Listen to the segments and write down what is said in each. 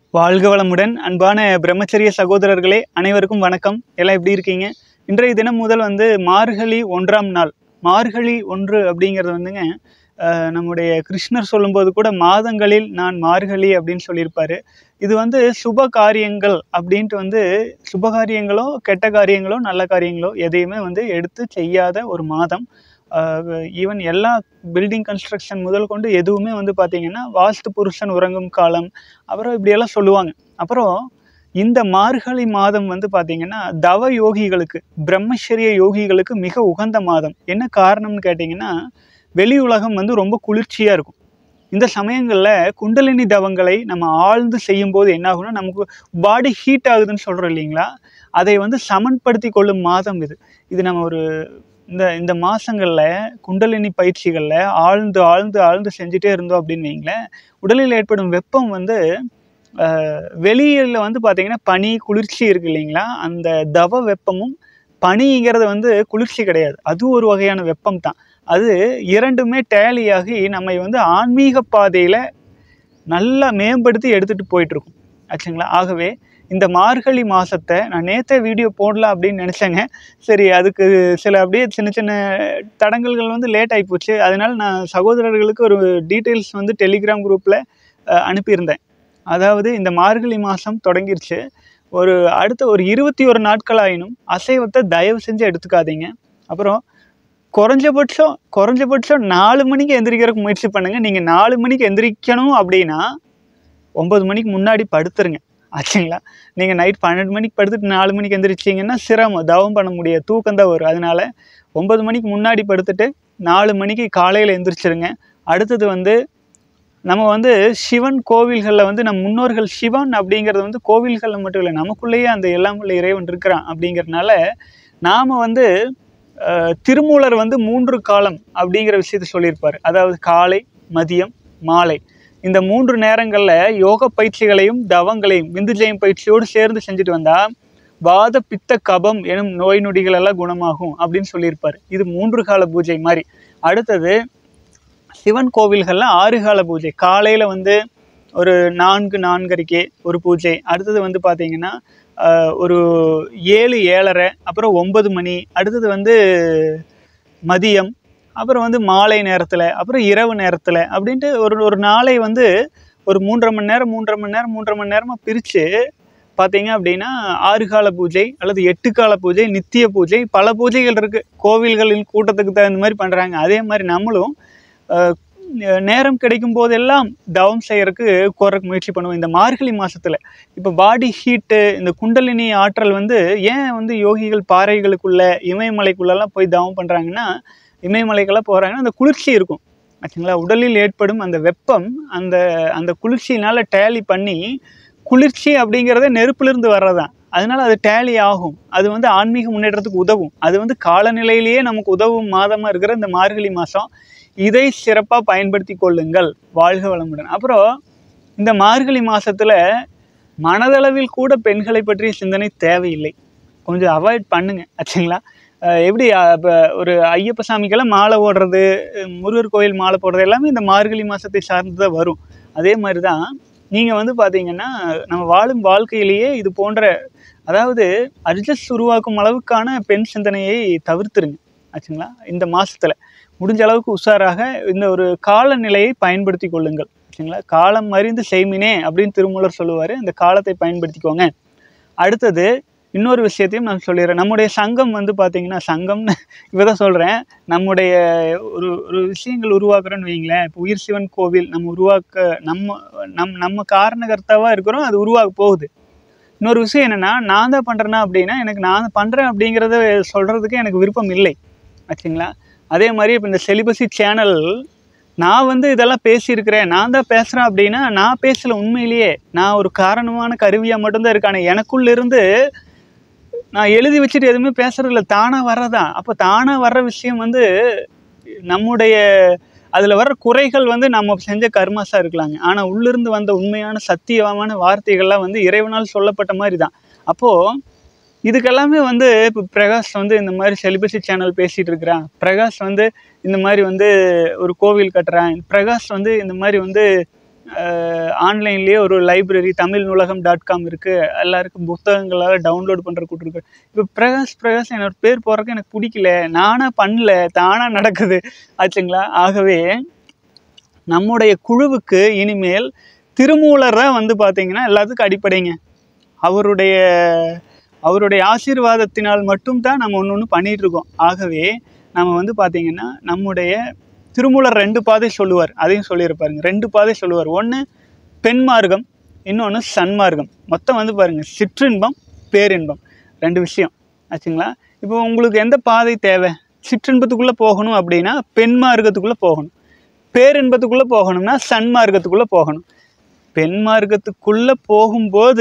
வாழ்க வளமுடன் அன்பான பிரம்மச்சரிய சகோதரர்களே அனைவருக்கும் வணக்கம் எல்லாம் எப்படி இருக்கீங்க இன்றைய தினம் முதல் வந்து மார்கழி ஒன்றாம் நாள் மார்கழி ஒன்று அப்படிங்கிறது வந்துங்க அஹ், நம்முடைய கிருஷ்ணர் சொல்லும்போது கூட மாதங்களில் நான் மார்கழி அப்படின்னு சொல்லியிருப்பாரு இது வந்து சுப காரியங்கள் அப்படின்ட்டு வந்து சுப காரியங்களோ கெட்ட காரியங்களோ நல்ல காரியங்களோ எதையுமே வந்து எடுத்து செய்யாத ஒரு மாதம் ஈவன் எல்லா பில்டிங் கன்ஸ்ட்ரக்ஷன் முதல் கொண்டு எதுவுமே வந்து பார்த்தீங்கன்னா வாஸ்து புருஷன் உறங்கும் காலம் அப்புறம் இப்படியெல்லாம் சொல்லுவாங்க அப்புறம் இந்த மார்கழி மாதம் வந்து பார்த்தீங்கன்னா தவ யோகிகளுக்கு பிரம்மச்சரிய யோகிகளுக்கு மிக உகந்த மாதம் என்ன காரணம்னு கேட்டிங்கன்னா வெளி உலகம் வந்து ரொம்ப குளிர்ச்சியாக இருக்கும் இந்த சமயங்களில் குண்டலினி தவங்களை நம்ம ஆழ்ந்து செய்யும்போது என்ன ஆகும்னா நமக்கு பாடி ஹீட் ஆகுதுன்னு சொல்கிறோம் இல்லைங்களா அதை வந்து சமன்படுத்தி கொள்ளும் மாதம் இது இது நம்ம ஒரு இந்த இந்த மாதங்களில் குண்டலினி பயிற்சிகளில் ஆழ்ந்து ஆழ்ந்து ஆழ்ந்து செஞ்சுட்டே இருந்தோம் அப்படின்னு வைங்களேன் உடலில் ஏற்படும் வெப்பம் வந்து வெளியில் வந்து பார்த்திங்கன்னா பனி குளிர்ச்சி இருக்கு இல்லைங்களா அந்த தவ வெப்பமும் பனிங்கிறது வந்து குளிர்ச்சி கிடையாது அது ஒரு வகையான வெப்பம் தான் அது இரண்டுமே டேலியாகி நம்மை வந்து ஆன்மீக பாதையில் நல்லா மேம்படுத்தி எடுத்துகிட்டு போயிட்டுருக்கும் ஆச்சுங்களா ஆகவே இந்த மார்கழி மாதத்தை நான் நேற்றே வீடியோ போடலாம் அப்படின்னு நினச்சேங்க சரி அதுக்கு சில அப்படியே சின்ன சின்ன தடங்கல்கள் வந்து லேட் ஆகி போச்சு அதனால நான் சகோதரர்களுக்கு ஒரு டீட்டெயில்ஸ் வந்து டெலிகிராம் குரூப்பில் அனுப்பியிருந்தேன் அதாவது இந்த மார்கழி மாதம் தொடங்கிருச்சு ஒரு அடுத்த ஒரு இருபத்தி ஒரு நாட்கள் ஆயினும் அசைவத்தை தயவு செஞ்சு எடுத்துக்காதீங்க அப்புறம் குறைஞ்சபட்சம் குறைஞ்சபட்சம் நாலு மணிக்கு எந்திரிக்கிறதுக்கு முயற்சி பண்ணுங்கள் நீங்கள் நாலு மணிக்கு எந்திரிக்கணும் அப்படின்னா ஒம்பது மணிக்கு முன்னாடி படுத்துருங்க ஆச்சுங்களா நீங்கள் நைட் பன்னெண்டு மணிக்கு படுத்துட்டு நாலு மணிக்கு எந்திரிச்சிங்கன்னா சிரமம் தவம் பண்ண முடியாது தூக்கம் தான் வரும் அதனால ஒம்பது மணிக்கு முன்னாடி படுத்துட்டு நாலு மணிக்கு காலையில் எந்திரிச்சிருங்க அடுத்தது வந்து நம்ம வந்து சிவன் கோவில்களில் வந்து நம் முன்னோர்கள் சிவன் அப்படிங்கிறது வந்து கோவில்களில் மட்டும் இல்லை நமக்குள்ளேயே அந்த எல்லாம் உள்ள இறைவன் இருக்கிறான் அப்படிங்கிறதுனால நாம் வந்து அஹ், திருமூலர் வந்து மூன்று காலம் அப்படிங்கிற விஷயத்த சொல்லியிருப்பார் அதாவது காலை மதியம் மாலை இந்த மூன்று நேரங்களில் யோக பயிற்சிகளையும் தவங்களையும் விந்துஜயம் பயிற்சியோடு சேர்ந்து செஞ்சுட்டு வந்தால் வாத பித்த கபம் எனும் நோய் நொடிகள் எல்லாம் குணமாகும் அப்படின்னு சொல்லியிருப்பார் இது மூன்று கால பூஜை மாதிரி அடுத்தது சிவன் கோவில்களில் ஆறு கால பூஜை காலையில் வந்து ஒரு நான்கு நான்கரைக்கு ஒரு பூஜை அடுத்தது வந்து பார்த்தீங்கன்னா ஆஹ், ஒரு ஏழு ஏழரை அப்புறம் ஒன்பது மணி அடுத்தது வந்து மதியம் அப்புறம் வந்து மாலை நேரத்தில் அப்புறம் இரவு நேரத்தில் அப்படின்ட்டு ஒரு ஒரு நாளை வந்து ஒரு மூன்றரை மணி நேரம் மூன்றரை மணி நேரம் மூன்றரை மணி நேரமாக பிரித்து பார்த்தீங்க அப்படின்னா ஆறு கால பூஜை அல்லது எட்டு கால பூஜை நித்திய பூஜை பல பூஜைகள் இருக்குது கோவில்களின் கூட்டத்துக்கு தகுந்த மாதிரி பண்ணுறாங்க அதே மாதிரி நம்மளும் அஹ், நேரம் கிடைக்கும் போதெல்லாம் தவம் செய்யறதுக்கு கோரக்கு முயற்சி பண்ணுவோம் இந்த மார்கழி மாசத்துல இப்போ பாடி ஹீட்டு இந்த குண்டலினி ஆற்றல் வந்து ஏன் வந்து யோகிகள் பாறைகளுக்குள்ள இமயமலைக்குள்ளெல்லாம் போய் தவம் பண்ணுறாங்கன்னா இமயமலைக்கெல்லாம் போகிறாங்கன்னா அந்த குளிர்ச்சி இருக்கும் ஆச்சுங்களா உடலில் ஏற்படும் அந்த வெப்பம் அந்த அந்த குளிர்ச்சியினால டேலி பண்ணி குளிர்ச்சி அப்படிங்கிறதே நெருப்பிலிருந்து வர்றதான் அதனால அது டேலி ஆகும் அது வந்து ஆன்மீக முன்னேற்றத்துக்கு உதவும் அது வந்து காலநிலையிலேயே நமக்கு உதவும் மாதமாக இருக்கிற இந்த மார்கழி மாதம் இதை சிறப்பாக பயன்படுத்தி கொள்ளுங்கள் வாழ்க வளமுடன் அப்புறம் இந்த மார்கழி மாதத்தில் மனதளவில் கூட பெண்களை பற்றிய சிந்தனை தேவையில்லை கொஞ்சம் அவாய்ட் பண்ணுங்க ஆச்சுங்களா அஹ் எப்படி இப்போ ஒரு ஐயப்ப சாமிக்கெல்லாம் மாலை போடுறது அஹ் முருகர் கோயில் மாலை போடுறது எல்லாமே இந்த மார்கழி மாதத்தை சார்ந்து தான் வரும் அதே மாதிரி தான் நீங்கள் வந்து பார்த்தீங்கன்னா நம்ம வாழும் வாழ்க்கையிலேயே இது போன்ற அதாவது அட்ஜஸ்ட் உருவாக்கும் அளவுக்கான பெண் சிந்தனையை தவிர்த்துருங்க ஆச்சுங்களா இந்த மாசத்துல முடிஞ்ச அளவுக்கு உஷாராக இந்த ஒரு காலநிலையை பயன்படுத்தி கொள்ளுங்கள் ஆச்சுங்களா காலம் அறிந்து செய்மினே அப்படின்னு திருமூலர் சொல்லுவார் இந்த காலத்தை பயன்படுத்திக்கோங்க அடுத்தது இன்னொரு விஷயத்தையும் நான் சொல்லிடுறேன் நம்முடைய சங்கம் வந்து பார்த்தீங்கன்னா சங்கம்னு இப்போ தான் சொல்கிறேன் நம்முடைய ஒரு ஒரு விஷயங்கள் உருவாக்குறோன்னு வைங்களேன் இப்போ உயிர் சிவன் கோவில் நம்ம உருவாக்க நம்ம நம் நம்ம காரணகர்த்தாவாக இருக்கிறோம் அது உருவாக போகுது இன்னொரு விஷயம் என்னென்னா நான் தான் பண்ணுறேன்னா அப்படின்னா எனக்கு நான் பண்ணுறேன் அப்படிங்கிறத சொல்கிறதுக்கு எனக்கு விருப்பம் இல்லை ஆச்சுங்களா அதே மாதிரி இப்போ இந்த செலிபஸி சேனல் நான் வந்து இதெல்லாம் பேசியிருக்கிறேன் நான் தான் பேசுகிறேன் அப்படின்னா நான் பேசல உண்மையிலேயே நான் ஒரு காரணமான கருவியாக மட்டும்தான் இருக்கானே எனக்குள்ளிருந்து நான் எழுதி வச்சுட்டு எதுவுமே பேசுறதில்ல தானாக வர்றதான் அப்போ தானாக வர்ற விஷயம் வந்து நம்முடைய அதில் வர்ற குறைகள் வந்து நம்ம செஞ்ச கர்மாஸாக இருக்கலாங்க ஆனால் உள்ளிருந்து வந்த உண்மையான சத்தியமான வார்த்தைகள்லாம் வந்து இறைவனால் சொல்லப்பட்ட மாதிரி தான் அப்போது இதுக்கெல்லாமே வந்து இப்போ பிரகாஷ் வந்து இந்த மாதிரி செலிபஸி சேனல் பேசிகிட்டு இருக்கிறான் பிரகாஷ் வந்து இந்த மாதிரி வந்து ஒரு கோவில் கட்டுறான் பிரகாஷ் வந்து இந்த மாதிரி வந்து ஆன்லைன்லேயே ஒரு லைப்ரரி தமிழ் நூலகம் டாட் காம் இருக்குது எல்லாருக்கும் புத்தகங்களால் டவுன்லோட் பண்ணுற கூட்டிருக்கு இப்போ பிரகாஷ் பிரகாஷ் என்னோட பேர் போடுறதுக்கு எனக்கு பிடிக்கல நானாக பண்ணல தானாக நடக்குது ஆச்சுங்களா ஆகவே நம்முடைய குழுவுக்கு இனிமேல் திருமூலர் தான் வந்து பார்த்தீங்கன்னா எல்லாத்துக்கும் அடிப்படைங்க அவருடைய அவருடைய ஆசீர்வாதத்தினால் மட்டும்தான் நம்ம ஒன்று ஒன்று பண்ணிகிட்டு இருக்கோம் ஆகவே நம்ம வந்து பார்த்திங்கன்னா நம்முடைய திருமூலர் ரெண்டு பாதை சொல்லுவார் அதையும் சொல்லியிருப்பாருங்க ரெண்டு பாதை சொல்லுவார் ஒன்று பெண் மார்க்கம் இன்னொன்று சன்மார்க்கம் மொத்தம் வந்து பாருங்கள் சிற்றின்பம் பேரின்பம் ரெண்டு விஷயம் ஆச்சுங்களா இப்போ உங்களுக்கு எந்த பாதை தேவை சிற்றின்பத்துக்குள்ளே போகணும் அப்படின்னா பெண் மார்க்கத்துக்குள்ளே போகணும் பேரின்பத்துக்குள்ளே போகணும்னா சன்மார்க்கத்துக்குள்ளே போகணும் பெண் மார்க்கத்துக்குள்ளே போகும்போது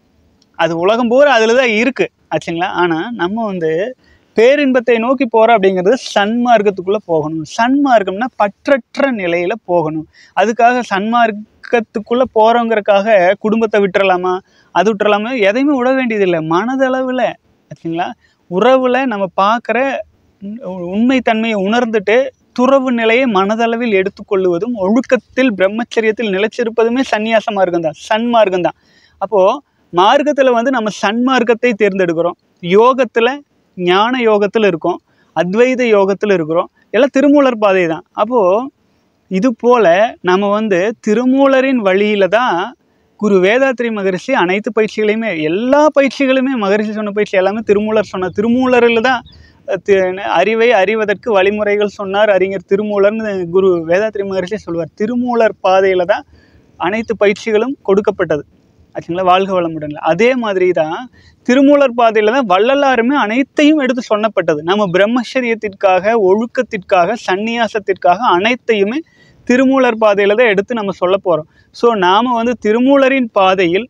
அது உலகம் பூரா அதில் தான் இருக்குது ஆச்சுங்களா ஆனால் நம்ம வந்து பேரின்பத்தை நோக்கி போகிறோம் அப்படிங்கிறது சன்மார்க்கத்துக்குள்ளே போகணும் சன்மார்க்கம்னா பற்றற்ற நிலையில் போகணும் அதுக்காக சன்மார்க்கத்துக்குள்ளே போகிறோங்கிறக்காக குடும்பத்தை விட்டுறலாமா அது விட்டுறலாமா எதையுமே விட வேண்டியதில்லை மனதளவில் ஆச்சுங்களா உறவில் நம்ம பார்க்குற உண்மைத்தன்மையை உணர்ந்துட்டு துறவு நிலையை மனதளவில் எடுத்துக்கொள்வதும் ஒழுக்கத்தில் பிரம்மச்சரியத்தில் நிலைச்சிருப்பதுமே சந்நியாச மார்க்கம் தான் சன்மார்க்கம் தான் அப்போது மார்க்கத்தில் வந்து நம்ம சன்மார்க்கத்தை தேர்ந்தெடுக்கிறோம் யோகத்தில் ஞான யோகத்தில் இருக்கோம் அத்வைத யோகத்தில் இருக்கிறோம் எல்லாம் திருமூலர் பாதை தான் அப்போது இது போல் நம்ம வந்து திருமூலரின் வழியில் தான் குரு வேதாத்ரி மகரிஷி அனைத்து பயிற்சிகளையுமே எல்லா பயிற்சிகளுமே மகரிஷி சொன்ன பயிற்சி எல்லாமே திருமூலர் சொன்ன திருமூலரில் தான் தி- அறிவை அறிவதற்கு வழிமுறைகள் சொன்னார் அறிஞர் திருமூலர்னு குரு வேதாத்ரி மகரிஷி சொல்வார் திருமூலர் பாதையில் தான் அனைத்து பயிற்சிகளும் கொடுக்கப்பட்டது ஆச்சுங்களா வாழ்க வளமுடன்ல அதே மாதிரி தான் திருமூலர் பாதையில் தான் வள்ளலாருமே அனைத்தையும் எடுத்து சொன்னப்பட்டது நம்ம பிரம்மச்சரியத்திற்காக ஒழுக்கத்திற்காக சந்நியாசத்திற்காக அனைத்தையுமே திருமூலர் பாதையில் தான் எடுத்து நம்ம சொல்ல போகிறோம் ஸோ நாம் வந்து திருமூலரின் பாதையில்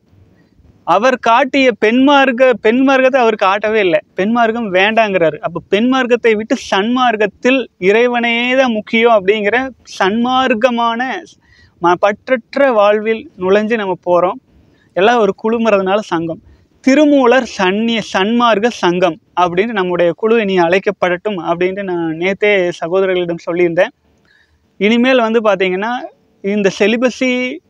அவர் காட்டிய பெண்மார்க்க பெண்மார்க்கத்தை அவர் காட்டவே இல்லை பெண்மார்க்கம் வேண்டாங்கிறாரு அப்போ பெண்மார்க்கத்தை விட்டு சன்மார்க்கத்தில் இறைவனையே தான் முக்கியம் அப்படிங்கிற சன்மார்க்கமான ம பற்றற்ற வாழ்வில் நுழைஞ்சு நம்ம போகிறோம் எல்லாம் ஒரு குழுமுறதுனால சங்கம் திருமூலர் சன்னிய சன்மார்க்க சங்கம் அப்படின்னு நம்முடைய குழு இனி அழைக்கப்படட்டும் அப்படின்ட்டு நான் நேத்தே சகோதரர்களிடம் சொல்லியிருந்தேன் இனிமேல் வந்து பார்த்தீங்கன்னா இந்த செலிபஸி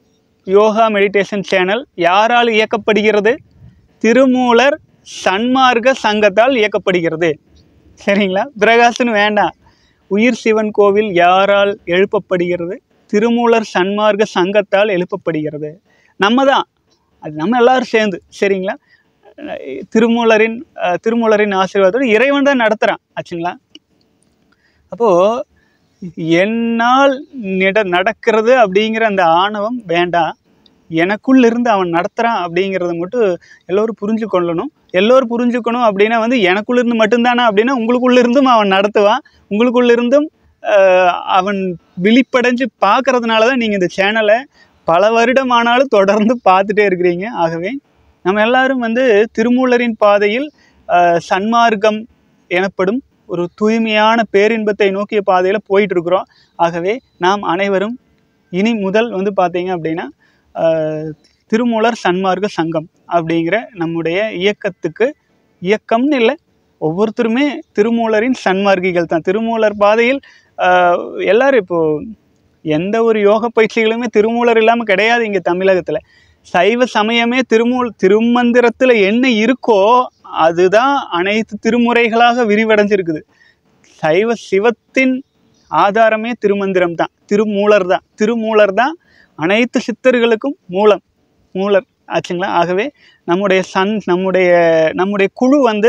யோகா மெடிடேஷன் சேனல் யாரால் இயக்கப்படுகிறது திருமூலர் சன்மார்க்க சங்கத்தால் இயக்கப்படுகிறது சரிங்களா பிரகாசன் வேண்டாம் உயிர் சிவன் கோவில் யாரால் எழுப்பப்படுகிறது திருமூலர் சன்மார்க்க சங்கத்தால் எழுப்பப்படுகிறது நம்ம தான் அது நம்ம எல்லாரும் சேர்ந்து சரிங்களா அஹ் திருமூலரின் அஹ் திருமூலரின் ஆசீர்வாதத்தோடு இறைவன் தான் நடத்துகிறான் ஆச்சுங்களா அப்போது என்னால் நிட நடக்கிறது அப்படிங்கிற அந்த ஆணவம் வேண்டாம் எனக்குள்ள இருந்து அவன் நடத்துகிறான் அப்படிங்கிறத மட்டும் எல்லோரும் புரிஞ்சு கொள்ளணும் எல்லோரும் புரிஞ்சுக்கணும் அப்படின்னா வந்து எனக்குள்ள இருந்து மட்டும்தானா அப்படின்னா உங்களுக்குள்ள இருந்தும் அவன் நடத்துவான் உங்களுக்குள்ள இருந்தும் ஆஹ், அவன் விழிப்படைஞ்சு பார்க்கறதுனால தான் நீங்கள் இந்த சேனலை பல வருடமானாலும் தொடர்ந்து பார்த்துட்டே இருக்கிறீங்க ஆகவே நம்ம எல்லாரும் வந்து திருமூலரின் பாதையில் ஆஹ், சன்மார்க்கம் எனப்படும் ஒரு தூய்மையான பேரின்பத்தை நோக்கிய பாதையில் போயிட்டு இருக்கிறோம் ஆகவே நாம் அனைவரும் இனி முதல் வந்து பார்த்தீங்க அப்படின்னா ஆஹ், திருமூலர் சன்மார்க்க சங்கம் அப்படிங்கிற நம்முடைய இயக்கத்துக்கு இயக்கம்னு இல்லை ஒவ்வொருத்தருமே திருமூலரின் சன்மார்க்கிகள் தான் திருமூலர் பாதையில் ஆஹ், எல்லாரும் இப்போ எந்த ஒரு யோக பயிற்சிகளுமே திருமூலர் இல்லாமல் கிடையாது இங்கே தமிழகத்தில் சைவ சமயமே திருமூல் திருமந்திரத்தில் என்ன இருக்கோ அதுதான் அனைத்து திருமுறைகளாக விரிவடைஞ்சிருக்குது சைவ சிவத்தின் ஆதாரமே திருமந்திரம் தான் திருமூலர் தான் திருமூலர் தான் அனைத்து சித்தர்களுக்கும் மூலம் மூலர் ஆச்சுங்களா ஆகவே நம்முடைய சன் நம்முடைய நம்முடைய குழு வந்து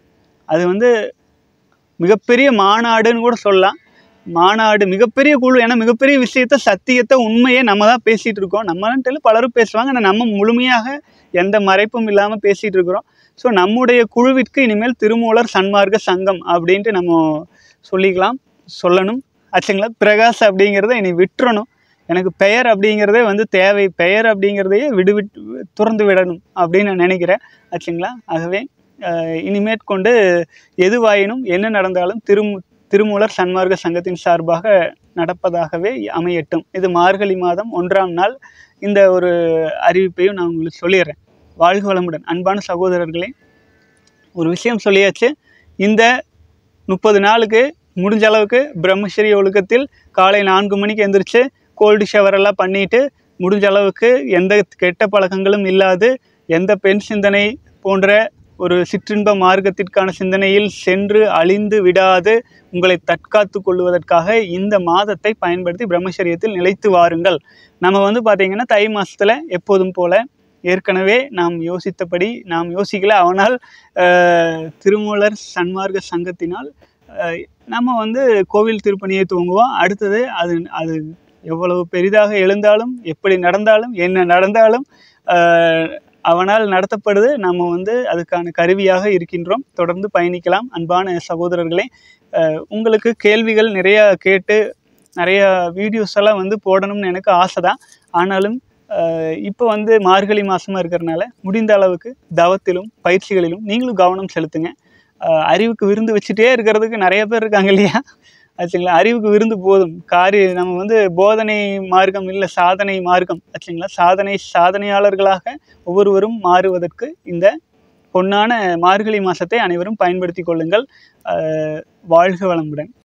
அது வந்து மிகப்பெரிய மாநாடுன்னு கூட சொல்லலாம் மாநாடு மிகப்பெரிய குழு ஏன்னா மிகப்பெரிய விஷயத்த சத்தியத்தை உண்மையை நம்ம தான் பேசிகிட்டு இருக்கோம் நம்மன்ட்டு பலரும் பேசுவாங்க ஆனால் நம்ம முழுமையாக எந்த மறைப்பும் இல்லாமல் பேசிகிட்டு இருக்கிறோம் ஸோ நம்முடைய குழுவிற்கு இனிமேல் திருமூலர் சன்மார்க்க சங்கம் அப்படின்ட்டு நம்ம சொல்லிக்கலாம் சொல்லணும் ஆச்சுங்களா பிரகாஷ் அப்படிங்கிறத இனி விட்டுறணும் எனக்கு பெயர் அப்படிங்கிறதே வந்து தேவை பெயர் அப்படிங்கிறதையே விடுவிட்டு துறந்து விடணும் அப்படின்னு நான் நினைக்கிறேன் ஆச்சுங்களா ஆகவே அஹ், இனிமேற்கொண்டு எதுவாயினும் என்ன நடந்தாலும் திரும் திருமூலர் சன்மார்க்க சங்கத்தின் சார்பாக நடப்பதாகவே அமையட்டும் இது மார்கழி மாதம் ஒன்றாம் நாள் இந்த ஒரு அறிவிப்பையும் நான் உங்களுக்கு சொல்லிடுறேன் வாழ்க வளமுடன் அன்பான சகோதரர்களே ஒரு விஷயம் சொல்லியாச்சு இந்த முப்பது நாளுக்கு முடிஞ்ச அளவுக்கு பிரம்மச்சரிய ஒழுக்கத்தில் காலை நான்கு மணிக்கு எந்திரிச்சு கோல்டு ஷவர் எல்லாம் பண்ணிட்டு முடிஞ்ச அளவுக்கு எந்த கெட்ட பழக்கங்களும் இல்லாது எந்த பெண் சிந்தனை போன்ற ஒரு சிற்றின்ப மார்க்கத்திற்கான சிந்தனையில் சென்று அழிந்து விடாது உங்களை தற்காத்து கொள்வதற்காக இந்த மாதத்தை பயன்படுத்தி பிரம்மச்சரியத்தில் நிலைத்து வாருங்கள் நம்ம வந்து பார்த்திங்கன்னா தை மாதத்தில் எப்போதும் போல ஏற்கனவே நாம் யோசித்தபடி நாம் யோசிக்கல ஆனால் அஹ், திருமூலர் சன்மார்க்க சங்கத்தினால் அஹ், நம்ம வந்து கோவில் திருப்பணியை துவங்குவோம் அடுத்தது அது அது எவ்வளவு பெரிதாக எழுந்தாலும் எப்படி நடந்தாலும் என்ன நடந்தாலும் அஹ், அவனால் நடத்தப்படுது நம்ம வந்து அதுக்கான கருவியாக இருக்கின்றோம் தொடர்ந்து பயணிக்கலாம் அன்பான சகோதரர்களே அஹ், உங்களுக்கு கேள்விகள் நிறைய கேட்டு நிறைய வீடியோஸ் எல்லாம் வந்து போடணும்னு எனக்கு ஆசை தான் ஆனாலும் இப்போ வந்து மார்கழி மாசமா இருக்கிறனால முடிந்த அளவுக்கு தவத்திலும் பயிற்சிகளிலும் நீங்களும் கவனம் செலுத்துங்க அஹ், அறிவுக்கு விருந்து வச்சுட்டே இருக்கிறதுக்கு நிறைய பேர் இருக்காங்க இல்லையா ஆச்சுங்களா அறிவுக்கு விருந்து போதும் காரிய நம்ம வந்து போதனை மார்க்கம் இல்லை சாதனை மார்க்கம் ஆச்சுங்களா சாதனை சாதனையாளர்களாக ஒவ்வொருவரும் மாறுவதற்கு இந்த பொன்னான மார்கழி மாசத்தை அனைவரும் பயன்படுத்தி கொள்ளுங்கள் அஹ், வாழ்க வளமுடன்